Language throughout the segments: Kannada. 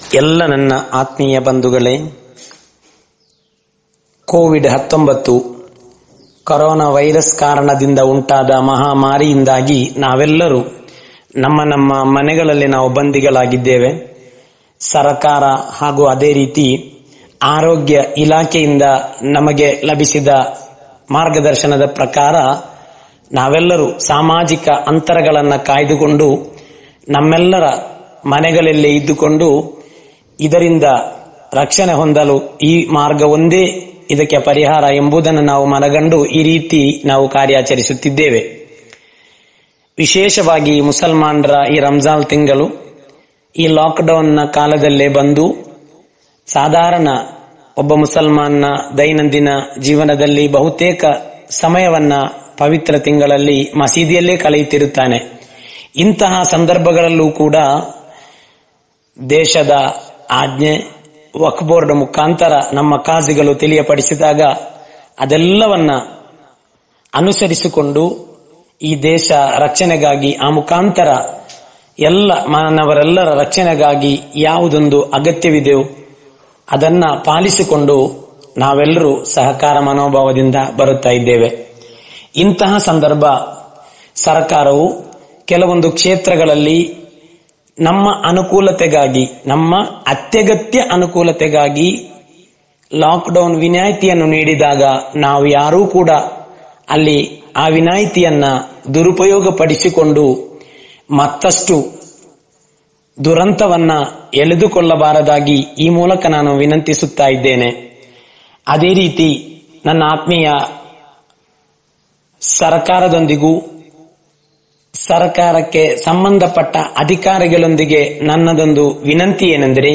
ಎಲ್ಲ ನನ್ನ ಆತ್ಮೀಯ ಬಂಧುಗಳೇ ಕೋವಿಡ್ ಹತ್ತೊಂಬತ್ತು ಕೊರೋನಾ ವೈರಸ್ ಕಾರಣದಿಂದ ಉಂಟಾದ ಮಹಾಮಾರಿಯಿಂದಾಗಿ ನಾವೆಲ್ಲರೂ ನಮ್ಮ ನಮ್ಮ ಮನೆಗಳಲ್ಲಿ ನಾವು ಬಂದಿಗಳಾಗಿದ್ದೇವೆ ಸರಕಾರ ಹಾಗೂ ಅದೇ ರೀತಿ ಆರೋಗ್ಯ ಇಲಾಖೆಯಿಂದ ನಮಗೆ ಲಭಿಸಿದ ಮಾರ್ಗದರ್ಶನದ ಪ್ರಕಾರ ನಾವೆಲ್ಲರೂ ಸಾಮಾಜಿಕ ಅಂತರಗಳನ್ನು ಕಾಯ್ದುಕೊಂಡು ನಮ್ಮೆಲ್ಲರ ಮನೆಗಳಲ್ಲೇ ಇದ್ದುಕೊಂಡು ಇದರಿಂದ ರಕ್ಷಣೆ ಹೊಂದಲು ಈ ಮಾರ್ಗ ಒಂದೇ ಇದಕ್ಕೆ ಪರಿಹಾರ ಎಂಬುದನ್ನು ನಾವು ಮನಗಂಡು ಈ ರೀತಿ ನಾವು ಕಾರ್ಯಾಚರಿಸುತ್ತಿದ್ದೇವೆ ವಿಶೇಷವಾಗಿ ಮುಸಲ್ಮಾನರ ಈ ರಂಜಾನ್ ತಿಂಗಳು ಈ ಲಾಕ್ಡೌನ್ನ ಕಾಲದಲ್ಲೇ ಬಂದು ಸಾಧಾರಣ ಒಬ್ಬ ಮುಸಲ್ಮಾನ್ನ ದೈನಂದಿನ ಜೀವನದಲ್ಲಿ ಬಹುತೇಕ ಸಮಯವನ್ನ ಪವಿತ್ರ ತಿಂಗಳಲ್ಲಿ ಮಸೀದಿಯಲ್ಲೇ ಕಳೆಯುತ್ತಿರುತ್ತಾನೆ ಇಂತಹ ಸಂದರ್ಭಗಳಲ್ಲೂ ಕೂಡ ದೇಶದ ಆಜ್ಞೆ ವಕ್ ಬೋರ್ಡ್ ಮುಖಾಂತರ ನಮ್ಮ ಕಾಜಿಗಳು ತಿಳಿಯಪಡಿಸಿದಾಗ ಅದೆಲ್ಲವನ್ನ ಅನುಸರಿಸಿಕೊಂಡು ಈ ದೇಶ ರಕ್ಷಣೆಗಾಗಿ ಆ ಮುಖಾಂತರ ಎಲ್ಲ ಮಾನವರೆಲ್ಲರ ರಕ್ಷಣೆಗಾಗಿ ಯಾವುದೊಂದು ಅಗತ್ಯವಿದೆಯೋ ಅದನ್ನ ಪಾಲಿಸಿಕೊಂಡು ನಾವೆಲ್ಲರೂ ಸಹಕಾರ ಮನೋಭಾವದಿಂದ ಬರುತ್ತಾ ಇದ್ದೇವೆ ಇಂತಹ ಸಂದರ್ಭ ಸರ್ಕಾರವು ಕೆಲವೊಂದು ಕ್ಷೇತ್ರಗಳಲ್ಲಿ ನಮ್ಮ ಅನುಕೂಲತೆಗಾಗಿ ನಮ್ಮ ಅತ್ಯಗತ್ಯ ಅನುಕೂಲತೆಗಾಗಿ ಲಾಕ್ಡೌನ್ ವಿನಾಯಿತಿಯನ್ನು ನೀಡಿದಾಗ ನಾವು ಯಾರೂ ಕೂಡ ಅಲ್ಲಿ ಆ ವಿನಾಯಿತಿಯನ್ನ ದುರುಪಯೋಗ ಪಡಿಸಿಕೊಂಡು ಮತ್ತಷ್ಟು ದುರಂತವನ್ನ ಎಳೆದುಕೊಳ್ಳಬಾರದಾಗಿ ಈ ಮೂಲಕ ನಾನು ವಿನಂತಿಸುತ್ತಾ ಇದ್ದೇನೆ ಅದೇ ರೀತಿ ನನ್ನ ಆತ್ಮೀಯ ಸರ್ಕಾರದೊಂದಿಗೂ ಸರ್ಕಾರಕ್ಕೆ ಸಂಬಂಧಪಟ್ಟ ಅಧಿಕಾರಿಗಳೊಂದಿಗೆ ನನ್ನದೊಂದು ವಿನಂತಿ ಏನೆಂದರೆ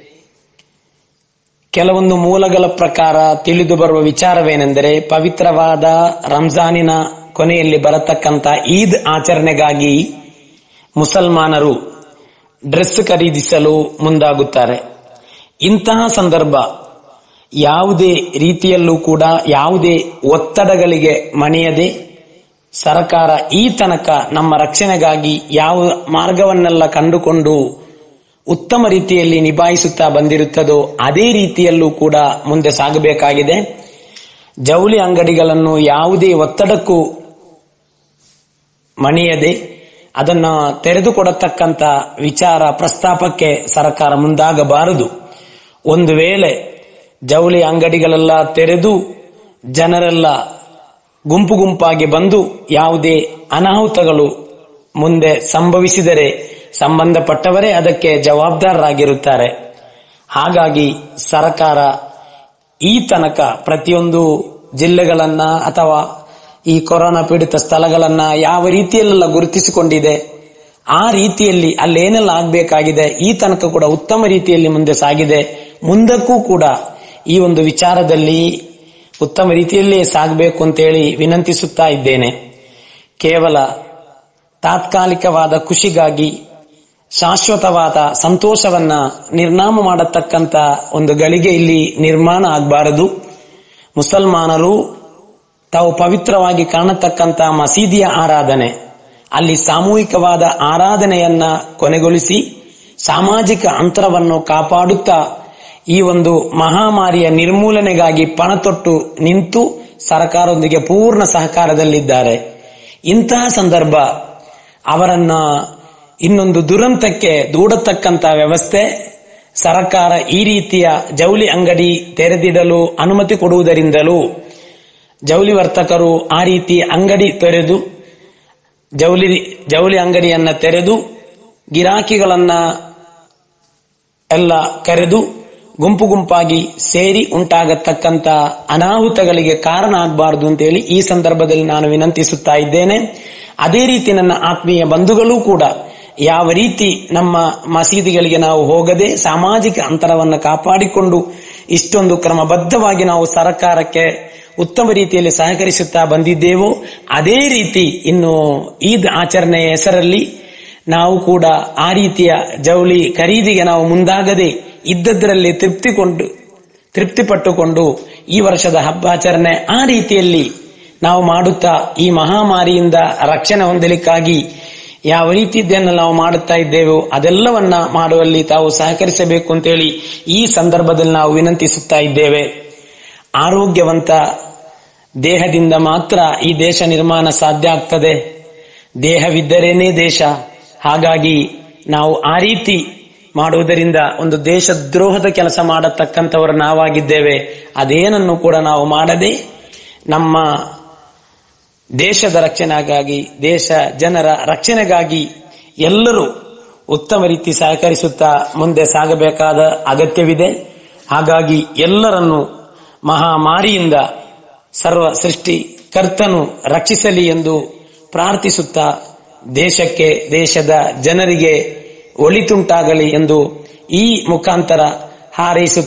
ಕೆಲವೊಂದು ಮೂಲಗಳ ಪ್ರಕಾರ ತಿಳಿದು ಬರುವ ವಿಚಾರವೇನೆಂದರೆ ಪವಿತ್ರವಾದ ರಂಜಾನಿನ ಕೊನೆಯಲ್ಲಿ ಬರತಕ್ಕಂತ ಈದ್ ಆಚರಣೆಗಾಗಿ ಮುಸಲ್ಮಾನರು ಡ್ರೆಸ್ ಖರೀದಿಸಲು ಮುಂದಾಗುತ್ತಾರೆ ಇಂತಹ ಸಂದರ್ಭ ಯಾವುದೇ ರೀತಿಯಲ್ಲೂ ಕೂಡ ಯಾವುದೇ ಒತ್ತಡಗಳಿಗೆ ಮಣಿಯದೆ ಸರ್ಕಾರ ಈ ತನಕ ನಮ್ಮ ರಕ್ಷಣೆಗಾಗಿ ಯಾವ ಮಾರ್ಗವನ್ನೆಲ್ಲ ಕಂಡುಕೊಂಡು ಉತ್ತಮ ರೀತಿಯಲ್ಲಿ ನಿಭಾಯಿಸುತ್ತಾ ಬಂದಿರುತ್ತದೋ ಅದೇ ರೀತಿಯಲ್ಲೂ ಕೂಡ ಮುಂದೆ ಸಾಗಬೇಕಾಗಿದೆ ಜವಳಿ ಅಂಗಡಿಗಳನ್ನು ಯಾವುದೇ ಒತ್ತಡಕ್ಕೂ ಮಣಿಯದೆ ಅದನ್ನು ತೆರೆದುಕೊಡತಕ್ಕಂತ ವಿಚಾರ ಪ್ರಸ್ತಾಪಕ್ಕೆ ಸರ್ಕಾರ ಮುಂದಾಗಬಾರದು ಒಂದು ವೇಳೆ ಜವಳಿ ಅಂಗಡಿಗಳೆಲ್ಲ ತೆರೆದು ಜನರೆಲ್ಲ ಗುಂಪು ಗುಂಪಾಗಿ ಬಂದು ಯಾವುದೇ ಅನಾಹುತಗಳು ಮುಂದೆ ಸಂಭವಿಸಿದರೆ ಸಂಬಂಧಪಟ್ಟವರೇ ಅದಕ್ಕೆ ಜವಾಬ್ದಾರರಾಗಿರುತ್ತಾರೆ ಹಾಗಾಗಿ ಸರ್ಕಾರ ಈ ತನಕ ಪ್ರತಿಯೊಂದು ಜಿಲ್ಲೆಗಳನ್ನ ಅಥವಾ ಈ ಕೊರೋನಾ ಪೀಡಿತ ಸ್ಥಳಗಳನ್ನ ಯಾವ ರೀತಿಯಲ್ಲೆಲ್ಲ ಗುರುತಿಸಿಕೊಂಡಿದೆ ಆ ರೀತಿಯಲ್ಲಿ ಅಲ್ಲೇನೆಲ್ಲ ಆಗ್ಬೇಕಾಗಿದೆ ಈ ತನಕ ಕೂಡ ಉತ್ತಮ ರೀತಿಯಲ್ಲಿ ಮುಂದೆ ಸಾಗಿದೆ ಮುಂದಕ್ಕೂ ಕೂಡ ಈ ಒಂದು ವಿಚಾರದಲ್ಲಿ ಉತ್ತಮ ರೀತಿಯಲ್ಲೇ ಸಾಗಬೇಕು ಅಂತೇಳಿ ವಿನಂತಿಸುತ್ತಾ ಇದ್ದೇನೆ ಕೇವಲ ತಾತ್ಕಾಲಿಕವಾದ ಖುಷಿಗಾಗಿ ಶಾಶ್ವತವಾದ ಸಂತೋಷವನ್ನ ನಿರ್ನಾಮ ಮಾಡತಕ್ಕಂತ ಒಂದು ಗಳಿಗೆ ಇಲ್ಲಿ ನಿರ್ಮಾಣ ಆಗಬಾರದು ಮುಸಲ್ಮಾನರು ತಾವು ಪವಿತ್ರವಾಗಿ ಕಾಣತಕ್ಕಂತ ಮಸೀದಿಯ ಆರಾಧನೆ ಅಲ್ಲಿ ಸಾಮೂಹಿಕವಾದ ಆರಾಧನೆಯನ್ನ ಕೊನೆಗೊಳಿಸಿ ಸಾಮಾಜಿಕ ಅಂತರವನ್ನು ಕಾಪಾಡುತ್ತಾ ಈ ಒಂದು ಮಹಾಮಾರಿಯ ನಿರ್ಮೂಲನೆಗಾಗಿ ಪಣತೊಟ್ಟು ನಿಂತು ಸರ್ಕಾರದೊಂದಿಗೆ ಪೂರ್ಣ ಸಹಕಾರದಲ್ಲಿದ್ದಾರೆ ಇಂತಹ ಸಂದರ್ಭ ಅವರನ್ನ ಇನ್ನೊಂದು ದುರಂತಕ್ಕೆ ದೂಡತಕ್ಕಂತ ವ್ಯವಸ್ಥೆ ಸರ್ಕಾರ ಈ ರೀತಿಯ ಜವಳಿ ಅಂಗಡಿ ತೆರೆದಿಡಲು ಅನುಮತಿ ಕೊಡುವುದರಿಂದಲೂ ಜವಳಿ ವರ್ತಕರು ಆ ರೀತಿ ಅಂಗಡಿ ತೆರೆದು ಜವಳಿ ಜವಳಿ ಅಂಗಡಿಯನ್ನ ತೆರೆದು ಗಿರಾಕಿಗಳನ್ನ ಎಲ್ಲ ಕರೆದು ಗುಂಪು ಗುಂಪಾಗಿ ಸೇರಿ ಉಂಟಾಗತಕ್ಕಂತ ಅನಾಹುತಗಳಿಗೆ ಕಾರಣ ಆಗಬಾರದು ಅಂತೇಳಿ ಈ ಸಂದರ್ಭದಲ್ಲಿ ನಾನು ವಿನಂತಿಸುತ್ತಾ ಇದ್ದೇನೆ ಅದೇ ರೀತಿ ನನ್ನ ಆತ್ಮೀಯ ಬಂಧುಗಳೂ ಕೂಡ ಯಾವ ರೀತಿ ನಮ್ಮ ಮಸೀದಿಗಳಿಗೆ ನಾವು ಹೋಗದೆ ಸಾಮಾಜಿಕ ಅಂತರವನ್ನು ಕಾಪಾಡಿಕೊಂಡು ಇಷ್ಟೊಂದು ಕ್ರಮಬದ್ಧವಾಗಿ ನಾವು ಸರ್ಕಾರಕ್ಕೆ ಉತ್ತಮ ರೀತಿಯಲ್ಲಿ ಸಹಕರಿಸುತ್ತಾ ಬಂದಿದ್ದೇವೋ ಅದೇ ರೀತಿ ಇನ್ನು ಈದ್ ಆಚರಣೆಯ ಹೆಸರಲ್ಲಿ ನಾವು ಕೂಡ ಆ ರೀತಿಯ ಜವಳಿ ಖರೀದಿಗೆ ನಾವು ಮುಂದಾಗದೆ ಇದ್ದದ್ರಲ್ಲಿ ತೃಪ್ತಿಕೊಂಡು ತೃಪ್ತಿಪಟ್ಟುಕೊಂಡು ಈ ವರ್ಷದ ಹಬ್ಬಾಚರಣೆ ಆ ರೀತಿಯಲ್ಲಿ ನಾವು ಮಾಡುತ್ತಾ ಈ ಮಹಾಮಾರಿಯಿಂದ ರಕ್ಷಣೆ ಹೊಂದಲಿಕ್ಕಾಗಿ ಯಾವ ರೀತಿದ್ದನ್ನು ನಾವು ಮಾಡುತ್ತಾ ಇದ್ದೇವೋ ಅದೆಲ್ಲವನ್ನ ಮಾಡುವಲ್ಲಿ ತಾವು ಸಹಕರಿಸಬೇಕು ಅಂತೇಳಿ ಈ ಸಂದರ್ಭದಲ್ಲಿ ನಾವು ವಿನಂತಿಸುತ್ತಾ ಇದ್ದೇವೆ ಆರೋಗ್ಯವಂತ ದೇಹದಿಂದ ಮಾತ್ರ ಈ ದೇಶ ನಿರ್ಮಾಣ ಸಾಧ್ಯ ಆಗ್ತದೆ ದೇಹವಿದ್ದರೇನೇ ದೇಶ ಹಾಗಾಗಿ ನಾವು ಆ ರೀತಿ ಮಾಡುವುದರಿಂದ ಒಂದು ದೇಶ ದ್ರೋಹದ ಕೆಲಸ ಮಾಡತಕ್ಕಂಥವರು ನಾವಾಗಿದ್ದೇವೆ ಅದೇನನ್ನು ಕೂಡ ನಾವು ಮಾಡದೆ ನಮ್ಮ ದೇಶದ ರಕ್ಷಣೆಗಾಗಿ ದೇಶ ಜನರ ರಕ್ಷಣೆಗಾಗಿ ಎಲ್ಲರೂ ಉತ್ತಮ ರೀತಿ ಸಹಕರಿಸುತ್ತಾ ಮುಂದೆ ಸಾಗಬೇಕಾದ ಅಗತ್ಯವಿದೆ ಹಾಗಾಗಿ ಎಲ್ಲರನ್ನು ಮಹಾಮಾರಿಯಿಂದ ಸರ್ವ ಸೃಷ್ಟಿ ಕರ್ತನು ರಕ್ಷಿಸಲಿ ಎಂದು ಪ್ರಾರ್ಥಿಸುತ್ತಾ ದೇಶಕ್ಕೆ ದೇಶದ ಜನರಿಗೆ ಒಳಿತುಂಟಾಗಲಿ ಎಂದು ಈ ಮುಖಾಂತರ ಹಾರೈಸುತ್ತ